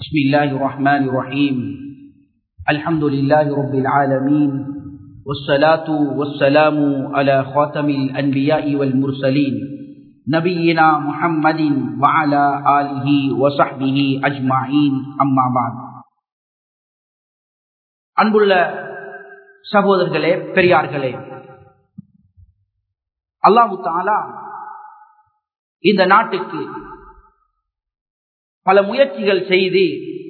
بسم الله الرحمن الرحيم الحمد لله رب العالمين والصلاة والسلام على خاتم الأنبياء والمرسلين نبينا محمد وعلى آله وصحبه أجمعين أما بعد அன்புள்ள சகோதரர்களே பெரியார்களே அல்லாஹு தாலா இந்த நாட்டுக்கு பல முயற்சிகள் செய்து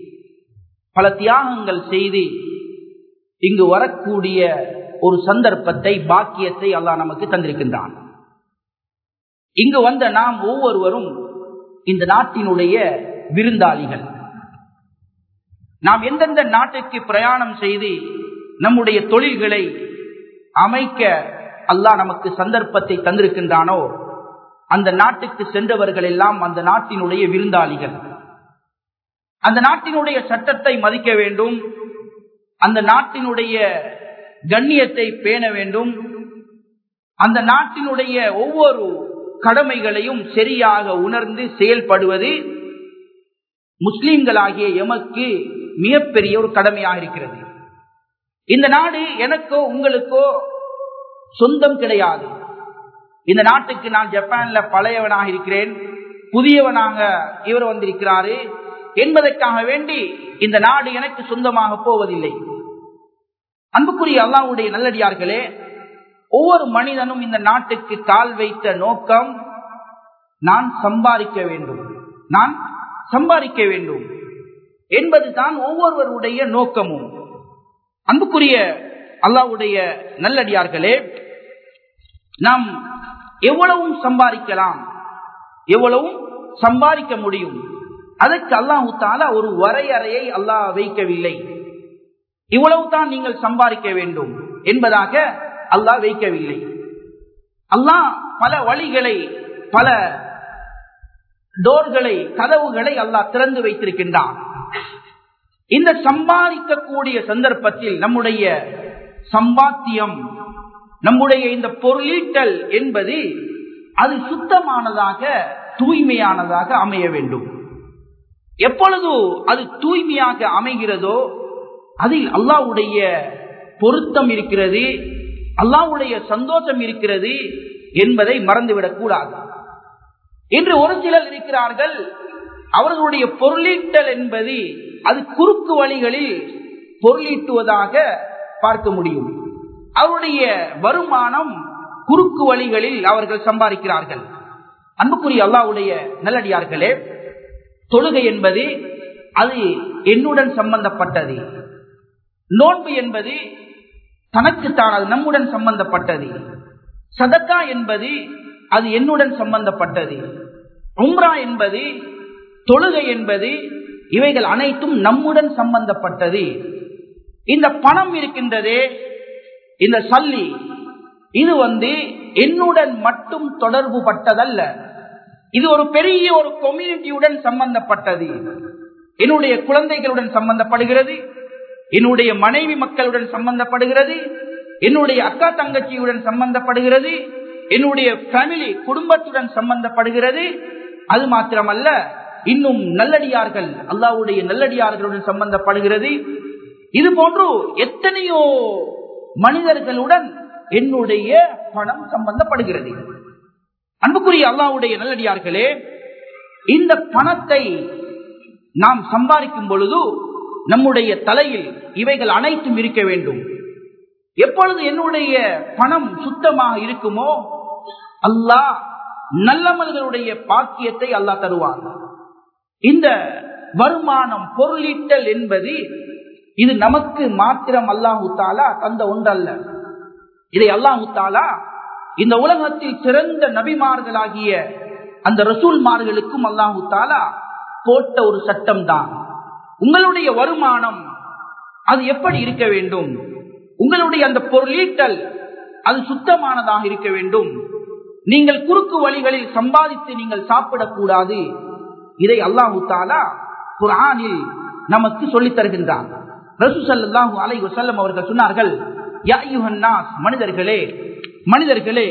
பல தியாகங்கள் செய்து இங்கு வரக்கூடிய ஒரு சந்தர்ப்பத்தை பாக்கியத்தை அல்லாஹ் நமக்கு தந்திருக்கின்றான் இங்கு வந்த நாம் ஒவ்வொருவரும் இந்த நாட்டினுடைய விருந்தாளிகள் நாம் எந்தெந்த நாட்டுக்கு பிரயாணம் செய்து நம்முடைய தொழில்களை அமைக்க அல்லாஹ் நமக்கு சந்தர்ப்பத்தை தந்திருக்கின்றானோ அந்த நாட்டுக்கு சென்றவர்கள் எல்லாம் அந்த நாட்டினுடைய விருந்தாளிகள் அந்த நாட்டினுடைய சட்டத்தை மதிக்க வேண்டும் அந்த நாட்டினுடைய கண்ணியத்தை பேண வேண்டும் அந்த நாட்டினுடைய ஒவ்வொரு கடமைகளையும் சரியாக உணர்ந்து செயல்படுவது முஸ்லிம்களாகிய எமக்கு மிகப்பெரிய ஒரு கடமையாக இருக்கிறது இந்த நாடு எனக்கோ உங்களுக்கோ சொந்தம் கிடையாது இந்த நாட்டுக்கு நான் ஜப்பான்ல பழையவனாக இருக்கிறேன் புதியவனாக இவர் வந்திருக்கிறாரு என்பதற்காக வேண்டி இந்த நாடு எனக்கு சொந்தமாக போவதில்லை அன்புக்குரிய அல்லாவுடைய நல்லடியார்களே ஒவ்வொரு மனிதனும் இந்த நாட்டுக்கு கால் வைத்த நோக்கம் நான் சம்பாதிக்க வேண்டும் நான் சம்பாதிக்க வேண்டும் என்பதுதான் ஒவ்வொருவருடைய நோக்கமும் அன்புக்குரிய அல்லாவுடைய நல்லடியார்களே நாம் எவ்வளவும் சம்பாதிக்கலாம் எவ்வளவும் சம்பாதிக்க முடியும் அதற்கு அல்லாஹு தாலா ஒரு வரையறையை அல்லாஹ் வைக்கவில்லை இவ்வளவு தான் நீங்கள் சம்பாதிக்க வேண்டும் என்பதாக அல்லாஹ் வைக்கவில்லை அல்லாஹ் பல வழிகளை பல டோர்களை கதவுகளை அல்லாஹ் திறந்து வைத்திருக்கின்றான் இந்த சம்பாதிக்கக்கூடிய சந்தர்ப்பத்தில் நம்முடைய சம்பாத்தியம் நம்முடைய இந்த பொருளீட்டல் என்பது அது சுத்தமானதாக தூய்மையானதாக அமைய வேண்டும் எப்பொழுது அது தூய்மையாக அமைகிறதோ அதில் அல்லாவுடைய பொருத்தம் இருக்கிறது அல்லாவுடைய சந்தோஷம் இருக்கிறது என்பதை மறந்துவிடக் கூடாது இன்று ஒரு சிலர் இருக்கிறார்கள் அவர்களுடைய பொருளீட்டல் என்பது அது குறுக்கு வழிகளில் பொருளீட்டுவதாக பார்க்க முடியும் அவருடைய வருமானம் குறுக்கு வழிகளில் அவர்கள் சம்பாதிக்கிறார்கள் அன்புக்குரிய அல்லாவுடைய நல்லடியார்களே தொழுகை என்பது அது என்னுடன் சம்பந்தப்பட்டது நோன்பு என்பது தனக்குத்தான் அது நம்முடன் சம்பந்தப்பட்டது சதக்கா என்பது அது என்னுடன் சம்பந்தப்பட்டது உம்ரா என்பது தொழுகை என்பது இவைகள் அனைத்தும் நம்முடன் சம்பந்தப்பட்டது இந்த பணம் இருக்கின்றதே இந்த சல்லி இது வந்து என்னுடன் மட்டும் தொடர்பு பட்டதல்ல இது ஒரு பெரிய ஒரு கொம்யூனிட்டியுடன் சம்பந்தப்பட்டது என்னுடைய குழந்தைகளுடன் சம்பந்தப்படுகிறது என்னுடைய மனைவி மக்களுடன் சம்பந்தப்படுகிறது என்னுடைய அக்கா தங்கச்சியுடன் சம்பந்தப்படுகிறது என்னுடைய ஃபேமிலி குடும்பத்துடன் சம்பந்தப்படுகிறது அது மாத்திரமல்ல இன்னும் நல்லடியார்கள் அல்லாவுடைய நல்லடியார்களுடன் சம்பந்தப்படுகிறது இது போன்று எத்தனையோ மனிதர்களுடன் என்னுடைய பணம் சம்பந்தப்படுகிறது அன்புக்குரிய அல்லாவுடைய நல்லடியார்களே இந்த பணத்தை நாம் சம்பாதிக்கும் பொழுது நம்முடைய தலையில் இவைகள் அனைத்தும் இருக்க வேண்டும் எப்பொழுது என்னுடைய பணம் சுத்தமாக இருக்குமோ அல்லாஹ் நல்லமல்களுடைய பாக்கியத்தை அல்லாஹ் தருவார் இந்த வருமானம் பொருளீட்டல் என்பது இது நமக்கு மாத்திரம் அல்லாஹு தாலா தந்த ஒன்றல்ல இதை அல்லாஹு தாலா இந்த உலகத்தில் சிறந்த நபிமார்களாகிய அந்த ரசூல்மார்களுக்கும் அல்லாஹு தாலா போட்ட ஒரு சட்டம் தான் உங்களுடைய வருமானம் அது எப்படி இருக்க வேண்டும் உங்களுடைய அந்த பொருளீட்டல் அது சுத்தமானதாக இருக்க வேண்டும் நீங்கள் குறுக்கு வழிகளில் சம்பாதித்து நீங்கள் சாப்பிடக்கூடாது இதை அல்லாஹு தாலா குரானில் நமக்கு சொல்லித் தருகின்றான் ரசூசல்லாஹு அலை வசல்லம் அவர்கள் சொன்னார்கள் மனிதர்களே மனிதர்களே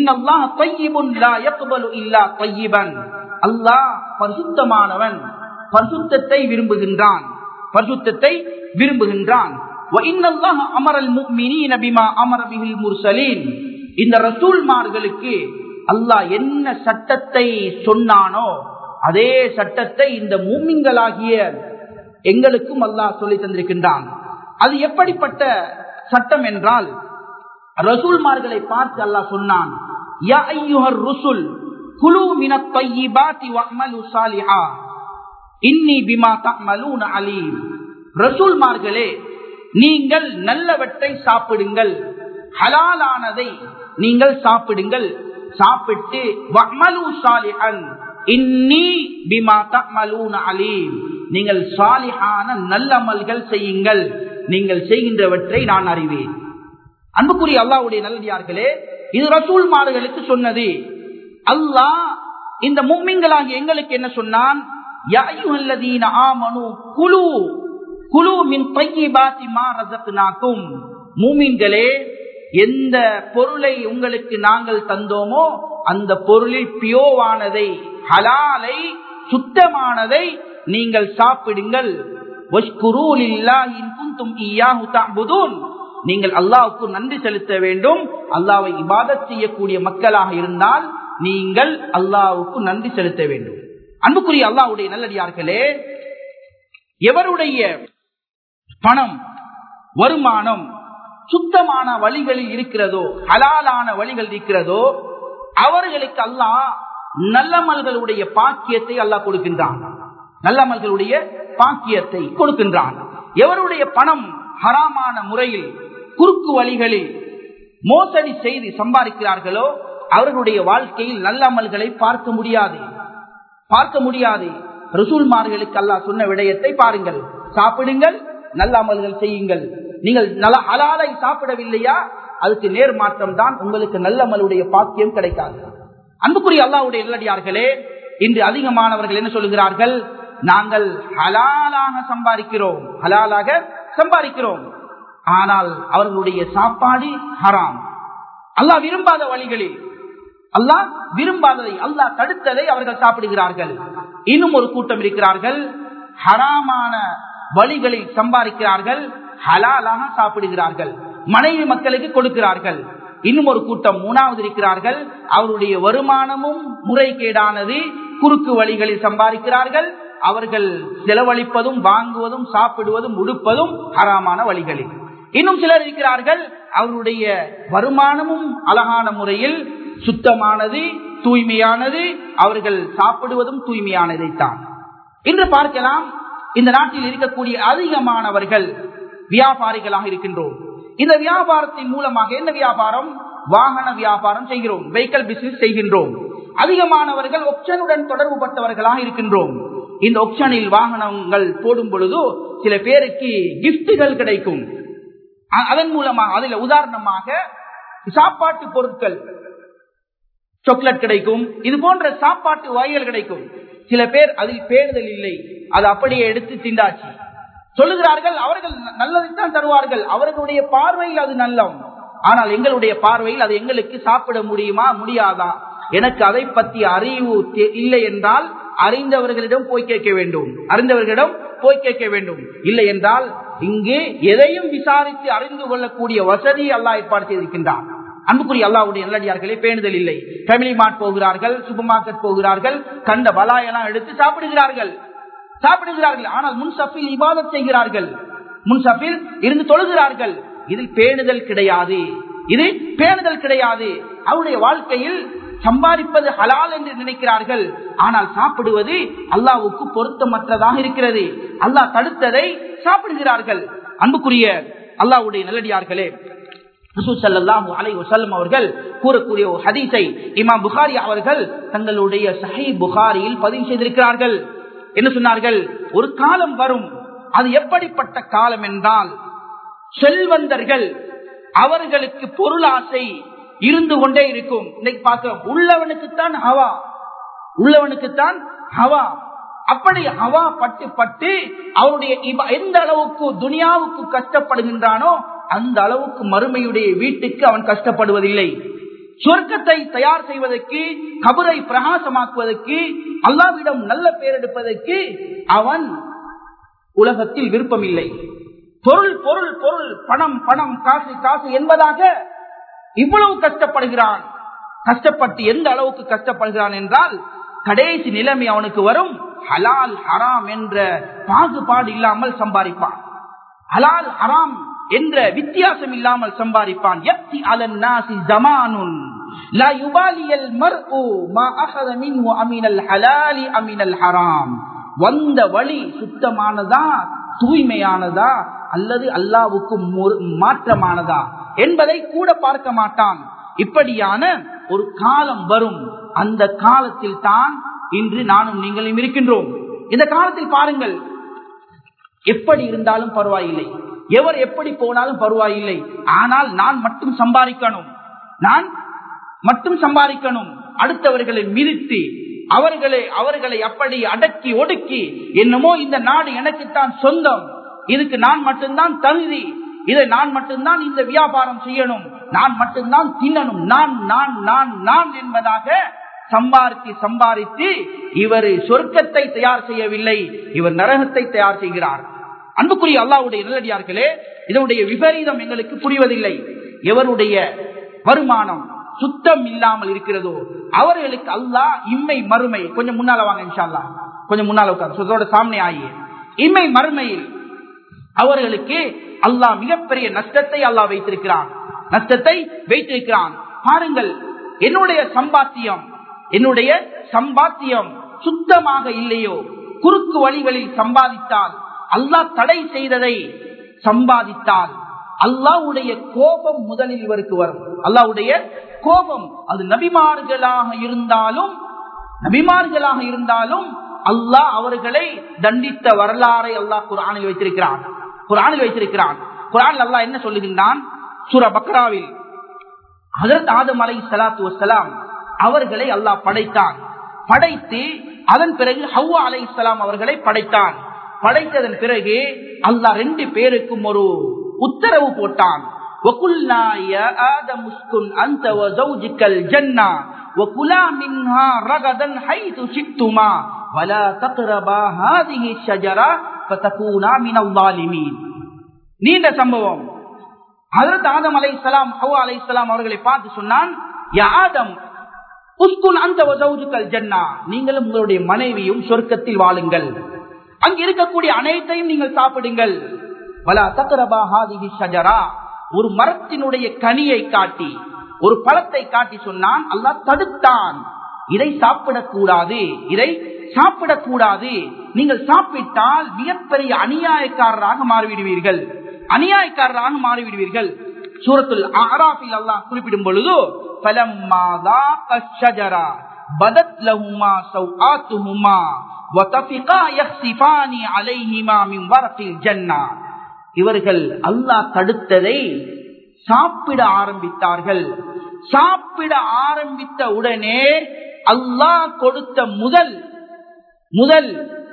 அல்லாஹ் பரிசுத்தமானவன் பரிசுத்தத்தை விரும்புகின்றான் பரிசுத்தத்தை விரும்புகின்றான் அமரல் அமரபிகில் முர்சலீன் இந்த ரசூல்மார்களுக்கு அல்லாஹ் என்ன சட்டத்தை சொன்னானோ அதே சட்டத்தை இந்த மூமிங்களாகிய எங்களுக்கும் அல்லாஹ் சொல்லி தந்திருக்கின்றான் அது எப்படிப்பட்ட சட்டம் என்றால் ரசூல்மார்களை பார்த்து அல்லாஹ் சொன்னான் யா ஐயுஹர் ருசுல் குலு மினத் தய்யிபாத்தி வஅமலு சாலிஹா இன்னி பிமா தஅமலூன அலீம் ரசூல்மார்களே நீங்கள் நல்லவற்றை சாப்பிடுங்கள் ஹலாலானதை நீங்கள் சாப்பிடுங்கள் சாப்பிட்டு வஅமலு சாலிஹன் இன்னி பிமா தஅமலூன அலீம் நீங்கள் சாலிஹான நல்லமல்கள் செய்யுங்கள் நீங்கள் செய்கின்றவற்றை நான் அறிவேன் அன்புக்குரிய அல்லாவுடைய நல்லடியார்களே இது ரசூல்மார்களுக்கு சொன்னது அல்லாஹ் இந்த மும்மிங்களாகிய எங்களுக்கு என்ன சொன்னான் குழு குழு மின் பையிபாத்தி மா ரசத்துனாக்கும் மூமின்களே எந்த பொருளை உங்களுக்கு நாங்கள் தந்தோமோ அந்த பொருளில் பியோவானதை ஹலாலை சுத்தமானதை நீங்கள் சாப்பிடுங்கள் நீங்கள் அல்லாவுக்கு நன்றி செலுத்த வேண்டும் அல்லாவை இபாதத் செய்யக்கூடிய மக்களாக இருந்தால் நீங்கள் அல்லாவுக்கு நன்றி செலுத்த வேண்டும் அன்புக்குரிய அல்லாவுடைய நல்லடியார்களே எவருடைய பணம் வருமானம் சுத்தமான வழிகளில் இருக்கிறதோ ஹலாலான வழிகள் இருக்கிறதோ அவர்களுக்கு அல்லாஹ் நல்லமல்களுடைய பாக்கியத்தை அல்லாஹ் கொடுக்கின்றான் நல்லமல்களுடைய பாக்கியத்தை கொடுக்கின்றான் எவருடைய பணம் ஹராமான முறையில் குறுக்கு வழிகளில் மோசடி செய்து சம்பாதிக்கிறார்களோ அவர்களுடைய வாழ்க்கையில் நல்லமல்களை பார்க்க முடியாது பார்க்க முடியாது ரசூல்மார்களுக்கு அல்லாஹ் சொன்ன விடயத்தை பாருங்கள் சாப்பிடுங்கள் நல்ல அமல்கள் செய்யுங்கள் நீங்கள் நல்ல அலாலை சாப்பிடவில்லையா அதுக்கு நேர் மாற்றம் தான் உங்களுக்கு நல்ல அமலுடைய பாக்கியம் கிடைக்காது அன்புக்குரிய அல்லாவுடைய நல்லடியார்களே இன்று அதிகமானவர்கள் என்ன சொல்லுகிறார்கள் நாங்கள் ஹலாலாக சம்பாதிக்கிறோம் ஹலாலாக சம்பாதிக்கிறோம் ஆனால் அவர்களுடைய சாப்பாடு ஹராம் அல்லாஹ் விரும்பாத வழிகளில் அல்லாஹ் விரும்பாததை அல்லாஹ் தடுத்ததை அவர்கள் சாப்பிடுகிறார்கள் இன்னும் ஒரு கூட்டம் இருக்கிறார்கள் ஹராமான வழிகளில் சம்பாதிக்கிறார்கள் ஹலாலாக சாப்பிடுகிறார்கள் மனைவி மக்களுக்கு கொடுக்கிறார்கள் இன்னும் ஒரு கூட்டம் மூணாவது இருக்கிறார்கள் அவருடைய வருமானமும் முறைகேடானது குறுக்கு வழிகளில் சம்பாதிக்கிறார்கள் அவர்கள் செலவழிப்பதும் வாங்குவதும் சாப்பிடுவதும் உடுப்பதும் ஹராமான வழிகளில் இன்னும் சிலர் இருக்கிறார்கள் அவருடைய வருமானமும் அழகான முறையில் சுத்தமானது தூய்மையானது அவர்கள் சாப்பிடுவதும் தூய்மையானதைத்தான் இன்று பார்க்கலாம் இந்த நாட்டில் இருக்கக்கூடிய அதிகமானவர்கள் வியாபாரிகளாக இருக்கின்றோம் இந்த வியாபாரத்தின் மூலமாக என்ன வியாபாரம் வாகன வியாபாரம் செய்கிறோம் வெஹிக்கல் பிசினஸ் செய்கின்றோம் அதிகமானவர்கள் ஒப்ஷனுடன் தொடர்பு பட்டவர்களாக இருக்கின்றோம் இந்த ஒப்ஷனில் வாகனங்கள் போடும் பொழுது சில பேருக்கு கிஃப்டுகள் கிடைக்கும் அதன் மூலமாக அதுல உதாரணமாக சாப்பாட்டு பொருட்கள் சாக்லேட் கிடைக்கும் இது போன்ற சாப்பாட்டு வகைகள் கிடைக்கும் சில பேர் அதில் பேணுதல் இல்லை அது அப்படியே எடுத்து திண்டாச்சு சொல்லுகிறார்கள் அவர்கள் நல்லதைத்தான் தருவார்கள் அவர்களுடைய பார்வையில் அது நல்லம் ஆனால் எங்களுடைய பார்வையில் அது எங்களுக்கு சாப்பிட முடியுமா முடியாதா எனக்கு அதை பற்றி அறிவு இல்லை என்றால் அறிந்தவர்களிடம் போய் கேட்க வேண்டும் அறிந்தவர்களிடம் போய் கேட்க வேண்டும் இல்லை என்றால் இங்கு எதையும் விசாரித்து அறிந்து கொள்ளக்கூடிய வசதி அல்லா ஏற்பாடு செய்திருக்கின்றான் அன்புக்குரிய அல்லாவுடைய நல்லடியார்களே பேணுதல் இல்லை ஃபேமிலி மார்ட் போகிறார்கள் சூப்பர் மார்க்கெட் போகிறார்கள் கண்ட பலாயெல்லாம் எடுத்து சாப்பிடுகிறார்கள் சாப்பிடுகிறார்கள் ஆனால் முன்சப்பில் இபாதத் செய்கிறார்கள் முன்சப்பில் இருந்து தொழுகிறார்கள் இதில் பேணுதல் கிடையாது இது பேணுதல் கிடையாது அவருடைய வாழ்க்கையில் சம்பாதிப்பது ஹலால் என்று நினைக்கிறார்கள் ஆனால் சாப்பிடுவது அல்லாவுக்கு பொருத்தமற்றதாக இருக்கிறது அல்லாஹ் தடுத்ததை சாப்பிடுகிறார்கள் அன்புக்குரிய அல்லாவுடைய நல்லடியார்களே அவர்கள் கூறக்கூடிய ஒரு ஹதீஸை இமாம் புகாரி அவர்கள் தங்களுடைய சஹி புகாரியில் பதிவு செய்திருக்கிறார்கள் என்ன சொன்னார்கள் ஒரு காலம் வரும் அது எப்படிப்பட்ட காலம் என்றால் செல்வந்தர்கள் அவர்களுக்கு பொருளாசை இருந்து கொண்டே இருக்கும் இன்னைக்கு பார்க்க உள்ளவனுக்குத்தான் ஹவா உள்ளவனுக்குத்தான் ஹவா அப்படி ஹவா பட்டு பட்டு அவருடைய எந்த அளவுக்கு துனியாவுக்கு கஷ்டப்படுகின்றானோ அந்த அளவுக்கு மறுமையுடைய வீட்டுக்கு அவன் கஷ்டப்படுவதில்லை சொர்க்கத்தை தயார் செய்வதற்கு கபரை பிரகாசமாக்குவதற்கு அல்லாவிடம் நல்ல பேர் எடுப்பதற்கு அவன் உலகத்தில் விருப்பமில்லை பொருள் பொருள் பொருள் பணம் பணம் காசு காசு என்பதாக இவ்வளவு கஷ்டப்படுகிறான் கஷ்டப்பட்டு எந்த அளவுக்கு கஷ்டப்படுகிறான் என்றால் கடைசி நிலைமை அவனுக்கு வரும் ஹலால் ஹராம் என்ற பாகுபாடு இல்லாமல் சம்பாதிப்பான் ஹலால் ஹராம் என்ற வித்தியாசம் இல்லாமல் சம்பாதிப்பான் யக்தி அலன் நாசி ஜமானுன் லா யுபாலியல் மர்உ மா அஹத மின்ஹு அமினல் ஹலாலி அமினல் ஹராம் வந்த வழி சுத்தமானதா தூய்மையானதா அல்லது அல்லாவுக்கு மாற்றமானதா என்பதை கூட பார்க்க மாட்டான் இப்படியான ஒரு காலம் வரும் அந்த காலத்தில் தான் இன்று நானும் நீங்களும் இருக்கின்றோம் இந்த காலத்தில் பாருங்கள் எப்படி இருந்தாலும் பரவாயில்லை எவர் எப்படி போனாலும் பரவாயில்லை ஆனால் நான் மட்டும் சம்பாதிக்கணும் நான் மட்டும் சம்பாதிக்கணும் அடுத்தவர்களை மிதித்து அவர்களை அவர்களை அப்படி அடக்கி ஒடுக்கி என்னமோ இந்த நாடு எனக்குத்தான் சொந்தம் இதுக்கு நான் மட்டும்தான் தகுதி இதை நான் மட்டும்தான் இந்த வியாபாரம் செய்யணும் நான் மட்டும்தான் தின்னணும் நான் நான் நான் நான் என்பதாக சம்பாதித்து சம்பாதித்து இவர் சொர்க்கத்தை தயார் செய்யவில்லை இவர் நரகத்தை தயார் செய்கிறார் அன்புக்குரிய அல்லாவுடைய நல்லடியார்களே இதனுடைய விபரீதம் எங்களுக்கு புரிவதில்லை எவருடைய வருமானம் சுத்தம் இல்லாமல் இருக்கிறதோ அவர்களுக்கு அல்லாஹ் இம்மை மறுமை கொஞ்சம் முன்னால வாங்க இன்ஷால்லா கொஞ்சம் முன்னால உட்கார் சொல்றோட சாமனை ஆகிய இம்மை மறுமையில் அவர்களுக்கு அல்லாஹ் மிகப்பெரிய நஷ்டத்தை அல்லாஹ் வைத்திருக்கிறான் நஷ்டத்தை வைத்திருக்கிறான் பாருங்கள் என்னுடைய சம்பாத்தியம் என்னுடைய சம்பாத்தியம் சுத்தமாக இல்லையோ குறுக்கு வழிகளில் சம்பாதித்தால் அல்லாஹ் தடை செய்ததை சம்பாதித்தால் அல்லாவுடைய கோபம் முதலில் இவருக்கு வரும் அல்லாவுடைய கோபம் அது நபிமார்களாக இருந்தாலும் நபிமார்களாக இருந்தாலும் அல்லாஹ் அவர்களை தண்டித்த வரலாறை அல்லாஹ் குரானில் வைத்திருக்கிறான் குரானில் வைத்திருக்கிறான் குரான் அல்லாஹ் என்ன சொல்லுகின்றான் சூர பக்ராவில் ஹசரத் ஆதம் அலை சலாத்து வசலாம் அவர்களை அல்லாஹ் படைத்தான் படைத்து அதன் பிறகு ஹவ்வா அலை இஸ்லாம் அவர்களை படைத்தான் படைத்ததன் பிறகு அல்லாஹ் ரெண்டு பேருக்கும் ஒரு உத்தரவு போட்டான் وَقُلْنَا يَا آدَمُ اسْكُنْ أَنْتَ وَزَوْجِكَ الْجَنَّةَ وَكُلَا مِنْهَا رَغَدًا حَيْثُ شِئْتُمَا وَلَا تَقْرَبَا هَذِهِ الشَّجَرَةَ فَتَكُونَا مِنَ الظَّالِمِينَ நீண்ட சம்பவம் ஹஜரத் ஆதம் அலைஹிஸ்ஸலாம் ஹவ்வா அலைஹிஸ்ஸலாம் அவர்களை பார்த்து சொன்னான் யா ஆதம் உஸ்குன் அந்த வசவுஜுக்கல் ஜன்னா நீங்களும் உங்களுடைய மனைவியும் சொர்க்கத்தில் வாழுங்கள் அங்கு இருக்கக்கூடிய அனைத்தையும் நீங்கள் சாப்பிடுங்கள் வலா தக்கரபா ஹாதிஹி ஷஜரா ஒரு மரத்தினுடைய கனியை காட்டி ஒரு பழத்தை காட்டி சொன்னான் அல்லாஹ் தடுத்தான் இதை சாப்பிடக்கூடாது இதை சாப்பிடக்கூடாது நீங்கள் சாப்பிட்டால் மிகப்பெரிய அநியாயக்காரராக மாறிவிடுவீர்கள் அநியாயக்காரராக மாறிவிடுவீர்கள் சூரத்துல் ஆராஃபில் அல்லாஹ் குறிப்பிடும் பொழுது فَلَمَّا ذَاقَ الشَّجَرَةَ بَدَتْ لَهُمَا سَوْآتُهُمَا وَطَفِقَا يَخْصِفَانِ عَلَيْهِمَا مِنْ وَرَقِ الْجَنَّةِ இவர்கள் அல்லாஹ் தடுத்ததை சாப்பிட ஆரம்பித்தார்கள் சாப்பிட ஆரம்பித்த உடனே அல்லாஹ் கொடுத்த முதல் முதல்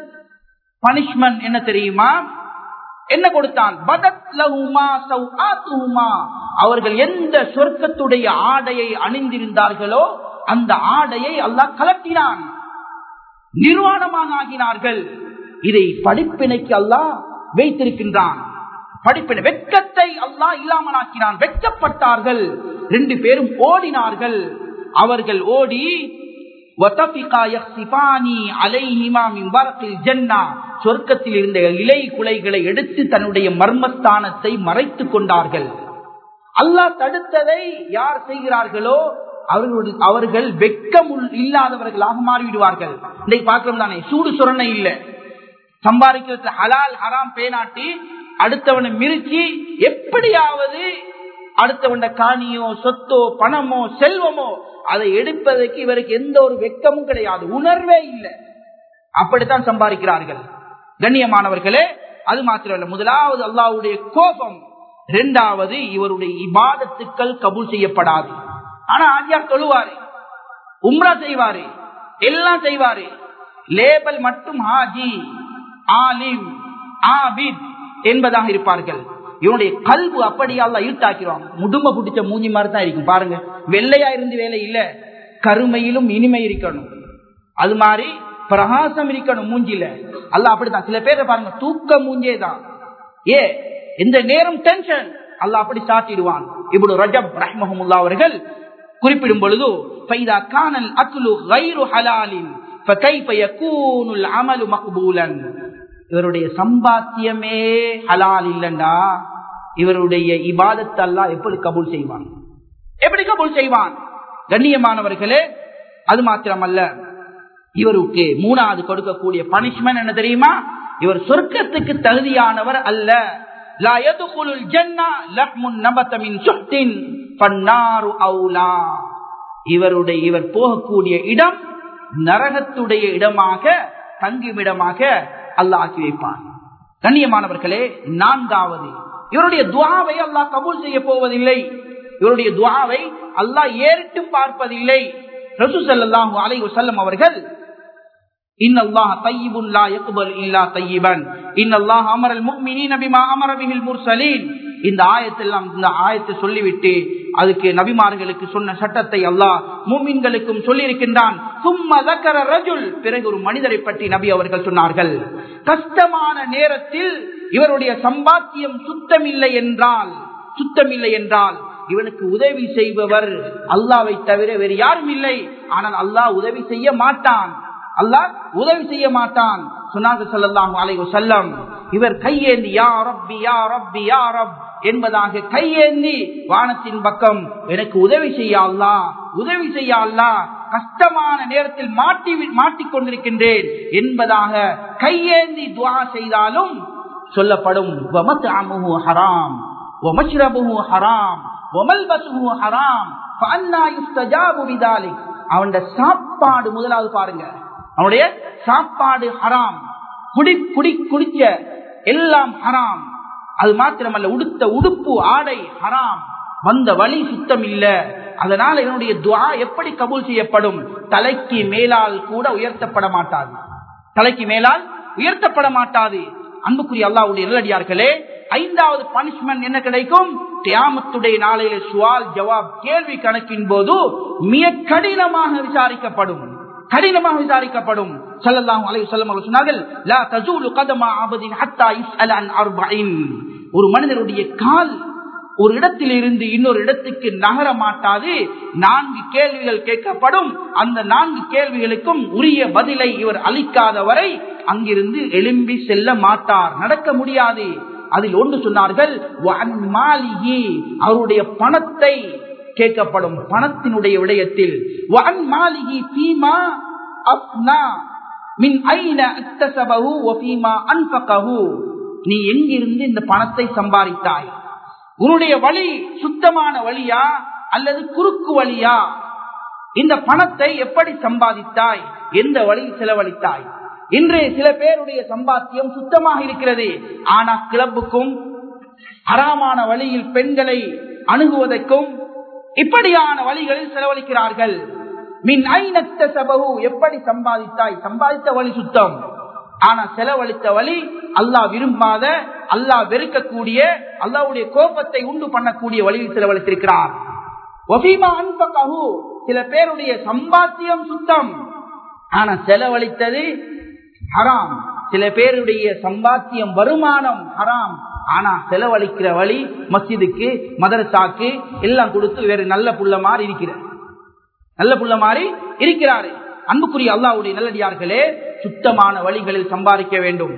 பனிஷ்மெண்ட் என்ன தெரியுமா என்ன கொடுத்தான் அவர்கள் எந்த சொர்க்கத்துடைய ஆடையை அணிந்திருந்தார்களோ அந்த ஆடையை அல்லாஹ் கலட்டினான் நிர்வாணமாக ஆகினார்கள் இதை படிப்பினைக்கு அல்லாஹ் வைத்திருக்கின்றான் படிப்பினை வெட்கத்தை அல்லாஹ் இல்லாமல் ஆக்கினான் வெட்கப்பட்டார்கள் ரெண்டு பேரும் ஓடினார்கள் அவர்கள் ஓடி சொர்க்கத்தில் இருந்த இலை குலைகளை எடுத்து தன்னுடைய மர்மஸ்தானத்தை மறைத்துக் கொண்டார்கள் அல்லாஹ் தடுத்ததை யார் செய்கிறார்களோ அவர்களுடைய அவர்கள் வெட்கம் இல்லாதவர்களாக மாறிவிடுவார்கள் இதை பார்க்கிறோம் தானே சூடு சுரணை இல்லை சம்பாதிக்கிறது ஹலால் ஹராம் பேனாட்டி அடுத்தவனை மிருச்சி எப்படியாவது அடுத்தவண்ட காணியோ சொத்தோ பணமோ செல்வமோ அதை எடுப்பதற்கு இவருக்கு எந்த ஒரு வெக்கமும் கிடையாது உணர்வே இல்லை அப்படித்தான் சம்பாதிக்கிறார்கள் கண்ணியமானவர்களே அது மாத்திரமல்ல முதலாவது அல்லாவுடைய கோபம் இரண்டாவது இவருடைய இபாதத்துக்கள் கபூல் செய்யப்படாது ஆனா ஆஜியார் தொழுவாரு உம்ரா செய்வாரு எல்லாம் செய்வாரு லேபல் மட்டும் ஹாஜி ஆலிம் ஆபித் என்பதாக இருப்பார்கள் இவனுடைய கல்வு அப்படியெல்லாம் ஈட்டாக்கிறோம் முதுமை பிடிச்ச மூஞ்சி மாதிரி தான் இருக்கும் பாருங்க வெள்ளையா இருந்து வேலை இல்ல கருமையிலும் இனிமை இருக்கணும் அது மாதிரி பிரகாசம் இருக்கணும் மூஞ்சில அல்ல அப்படித்தான் சில பேரை பாருங்க தூக்க மூஞ்சே தான் ஏ இந்த நேரம் டென்ஷன் அல்ல அப்படி சாட்டிடுவான் இப்படி ரஜப் ரஹ்மஹமுல்லா அவர்கள் குறிப்பிடும் பொழுது ஃபைதா கானல் அக்லு கைரு ஹலாலின் فكيف يكون العمل مقبولا இவருடைய சம்பாத்தியமே ஹலால் இல்லண்டா இவருடைய இபாதத்தை அல்லாஹ் எப்படி கபூல் செய்வான் எப்படி கபூல் செய்வான் கண்ணியமானவர்களே அது மாத்திரமல்ல இவருக்கு மூணாவது கொடுக்கக்கூடிய பனிஷ்மெண்ட் என்ன தெரியுமா இவர் சொர்க்கத்துக்கு தகுதியானவர் அல்ல லா யதுகுலுல் ஜன்னா லஹ்முன் நபத மின் சுஹ்தின் ஃபன்னாரு அவுலா இவருடைய இவர் போகக்கூடிய இடம் நரகத்துடைய இடமாக தங்குமிடமாக அல்லாஹ் ஆக்கி வைப்பான் கண்ணியமானவர்களே நான்காவது இவருடைய துவாவை அல்லாஹ் கபூல் செய்ய போவதில்லை இவருடைய துவாவை அல்லாஹ் ஏறிட்டு பார்ப்பதில்லை ரசூ ஸல்லல்லாஹு அலைஹி வஸல்லம் அவர்கள் இன்னல்லாஹ தய்யிபுன் லா யக்பல் இல்லா தய்யிபன் இன்னல்லாஹ அமரல் முஃமினீன பிமா அமர பிஹில் முர்சலீன் இந்த ஆயத்தெல்லாம் இந்த ஆயத்தை சொல்லிவிட்டு அதுக்கு நபிமார்களுக்கு சொன்ன சட்டத்தை அல்லாஹ் மூமின்களுக்கும் சொல்லியிருக்கின்றான் சும்மா தக்கர ரஜுல் பிறகு ஒரு மனிதரை பற்றி நபி அவர்கள் சொன்னார்கள் கஷ்டமான நேரத்தில் இவருடைய சம்பாத்தியம் சுத்தமில்லை என்றால் சுத்தமில்லை என்றால் இவனுக்கு உதவி செய்பவர் அல்லாவை தவிர வேறு யாரும் இல்லை ஆனால் அல்லாஹ் உதவி செய்ய மாட்டான் அல்லாஹ் உதவி செய்ய மாட்டான் சொன்னார்கள் ஸல்லல்லாஹு அலைஹி வஸல்லம் இவர் கையேந்தி யா ரப்பி யா ரப்பி யா ரப் என்பதாக கையேந்தி வானத்தின் பக்கம் எனக்கு உதவி செய்ய அல்லாஹ் உதவி செய்ய அல்லாஹ் கஷ்டமான நேரத்தில் மாட்டி மாட்டிக் கொண்டிருக்கின்றேன் என்பதாக கையேந்தி துவா செய்தாலும் சொல்லப்படும் வமத்அமுஹு ஹராம் வமஷ்ரபுஹு ஹராம் வமல்பசுஹு ஹராம் ஃபஅன்னா யுஸ்தஜாபு பிதாலிக் அவனுடைய சாப்பாடு முதலாவது பாருங்க அவனுடைய சாப்பாடு ஹராம் குடி குடி குடிச்ச எல்லாம் ஹராம் அது மாத்திரமல்ல உடுத்த உடுப்பு ஆடை ஹராம் வந்த வழி சுத்தம் இல்ல அதனால இவனுடைய துவா எப்படி கபூல் செய்யப்படும் தலைக்கு மேலால் கூட உயர்த்தப்பட மாட்டாது தலைக்கு மேலால் உயர்த்தப்பட மாட்டாது அன்புக்குரிய அல்லாவுடைய நல்லடியார்களே ஐந்தாவது பனிஷ்மெண்ட் என்ன கிடைக்கும் தியாமத்துடைய நாளையில சுவால் ஜவாப் கேள்வி கணக்கின் போது மிக கடினமாக விசாரிக்கப்படும் கடினமாக விசாரிக்கப்படும் ஸல்லல்லாஹு அலைஹி வஸல்லம் அவர்கள் சொன்னார்கள் லா தஸூலு கதமா அபதின் ஹத்தா யுஸ்அல அன் அர்பஇன் ஒரு மனிதனுடைய கால் ஒரு இடத்தில் இருந்து இன்னொரு இடத்துக்கு நகர மாட்டாது நான்கு கேள்விகள் கேட்கப்படும் அந்த நான்கு கேள்விகளுக்கும் உரிய பதிலை இவர் அளிக்காத வரை அங்கிருந்து எழும்பி செல்ல மாட்டார் நடக்க முடியாது அதில் ஒன்று சொன்னார்கள் "வஅன் மாலிஹி", அவருடைய பணத்தை கேட்கப்படும் பணத்தினுடைய விடயத்தில் "வஅன் மாலிஹி ஃபீமா அஃப்னா மின் ஐன அக்தஸபஹு வ ஃபீமா அன்ஃபகஹு". நீ எங்கிருந்து இந்த பணத்தை சம்பாதித்தாய் உன்னுடைய வழி சுத்தமான வழியா அல்லது குறுக்கு வழியா இந்த பணத்தை எப்படி சம்பாதித்தாய் எந்த வழியில் செலவழித்தாய் இன்று சில பேருடைய சம்பாத்தியம் சுத்தமாக இருக்கிறது ஆனா கிளப்புக்கும் அறாமான வழியில் பெண்களை அணுகுவதற்கும் இப்படியான வழிகளில் செலவழிக்கிறார்கள் மின் ஐநத்த சபகு எப்படி சம்பாதித்தாய் சம்பாதித்த வழி சுத்தம் ஆனா செலவழித்த வழி அல்லாஹ் விரும்பாத அல்லாஹ் வெறுக்கக்கூடிய அல்லாவுடைய கோபத்தை உண்டு பண்ணக்கூடிய வழியில் செலவழித்திருக்கிறார் ஒபீமா அன்பகஹு சில பேருடைய சம்பாத்தியம் சுத்தம் ஆனா செலவழித்தது ஹராம் சில பேருடைய சம்பாத்தியம் வருமானம் ஹராம் ஆனா செலவழிக்கிற வழி மஸ்ஜிதுக்கு மதரசாக்கு எல்லாம் கொடுத்து வேற நல்ல புள்ள மாதிரி இருக்கிறார் நல்ல புள்ள மாதிரி இருக்கிறாரு அன்புக்குரிய அல்லாவுடைய நல்லடியார்களே சுத்தமான வழிகளில் சம்பாதிக்க வேண்டும்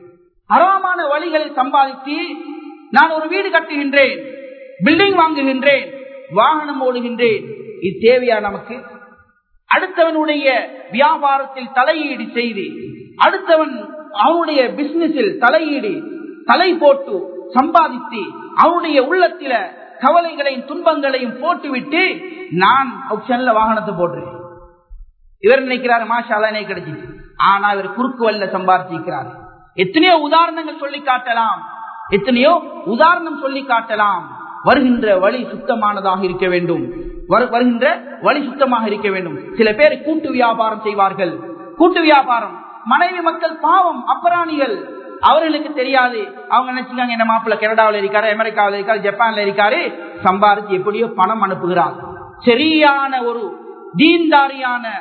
அறமான வழிகளில் சம்பாதித்து நான் ஒரு வீடு கட்டுகின்றேன் பில்டிங் வாங்குகின்றேன் வாகனம் ஓடுகின்றேன் இது தேவையா நமக்கு அடுத்தவனுடைய வியாபாரத்தில் தலையீடு செய்து அடுத்தவன் அவனுடைய பிசினஸில் தலையீடு தலை போட்டு சம்பாதித்து அவனுடைய உள்ளத்தில கவலைகளையும் துன்பங்களையும் போட்டுவிட்டு நான் ஆப்ஷன்ல வாகனத்தை போடுறேன் இவர் நினைக்கிறாரு மாஷாலா எனக்கு கிடைச்சிச்சு ஆனா இவர் குறுக்கு வல்ல சம்பாதிச்சிருக்கிறார் எத்தனையோ உதாரணங்கள் சொல்லி காட்டலாம் எத்தனையோ உதாரணம் சொல்லி காட்டலாம் வருகின்ற வழி சுத்தமானதாக இருக்க வேண்டும் வருகின்ற வழி சுத்தமாக இருக்க வேண்டும் சில பேர் கூட்டு வியாபாரம் செய்வார்கள் கூட்டு வியாபாரம் மனைவி மக்கள் பாவம் அப்பராணிகள் அவர்களுக்கு தெரியாது அவங்க நினைச்சுக்காங்க என்ன மாப்பிள்ள கனடாவில் இருக்காரு அமெரிக்காவில் இருக்காரு ஜப்பான்ல இருக்காரு சம்பாதிச்சு எப்படியோ பணம் அனுப்புகிறார் சரியான ஒரு தீன்தாரியான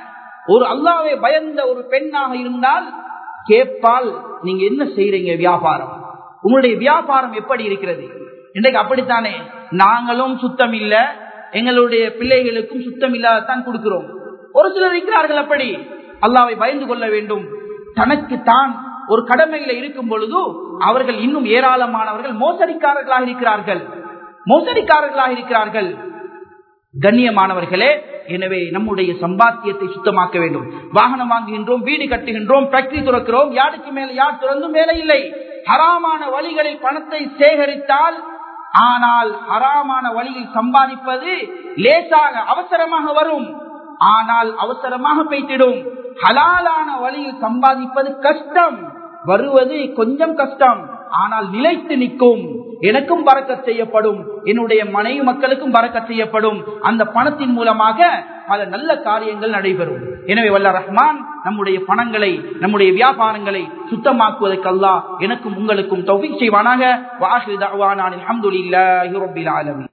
ஒரு அல்லாவை பயந்த ஒரு பெண்ணாக இருந்தால் கேட்பால் நீங்க என்ன செய்யறீங்க வியாபாரம் உங்களுடைய வியாபாரம் எப்படி இருக்கிறது இன்றைக்கு அப்படித்தானே நாங்களும் சுத்தம் இல்ல எங்களுடைய பிள்ளைகளுக்கும் சுத்தம் இல்லாததான் கொடுக்கிறோம் ஒரு சிலர் இருக்கிறார்கள் அப்படி அல்லாவை பயந்து கொள்ள வேண்டும் தனக்கு தான் ஒரு கடமையில இருக்கும் பொழுது அவர்கள் இன்னும் ஏராளமானவர்கள் மோசடிக்காரர்களாக இருக்கிறார்கள் மோசடிக்காரர்களாக இருக்கிறார்கள் கண்ணியமானவர்களே எனவே நம்முடைய சம்பாத்தியத்தை சுத்தமாக்க வேண்டும் வாகனம் வாங்குகின்றோம் வீடு கட்டுகின்றோம் ஃபேக்டரி துறக்கிறோம் யாருக்கு மேல யார் திறந்தும் வேலை இல்லை ஹராமான வழிகளில் பணத்தை சேகரித்தால் ஆனால் ஹராமான வழியில் சம்பாதிப்பது லேசாக அவசரமாக வரும் ஆனால் அவசரமாக பெய்த்திடும் ஹலாலான வழியில் சம்பாதிப்பது கஷ்டம் வருவது கொஞ்சம் கஷ்டம் ஆனால் நிலைத்து நிற்கும் எனக்கும் பறக்கச் செய்யப்படும் என்னுடைய மனைவி மக்களுக்கும் பறக்கச் செய்யப்படும் அந்த பணத்தின் மூலமாக பல நல்ல காரியங்கள் நடைபெறும் எனவே வல்ல ரஹ்மான் நம்முடைய பணங்களை நம்முடைய வியாபாரங்களை சுத்தமாக்குவதற்கு அல்லாஹ் எனக்கும் உங்களுக்கும் தௌஃபீக் செய்வானாக வாஹிர் தஅவானா அல்ஹம்துலில்லாஹி ரப்பில் ஆலமீன்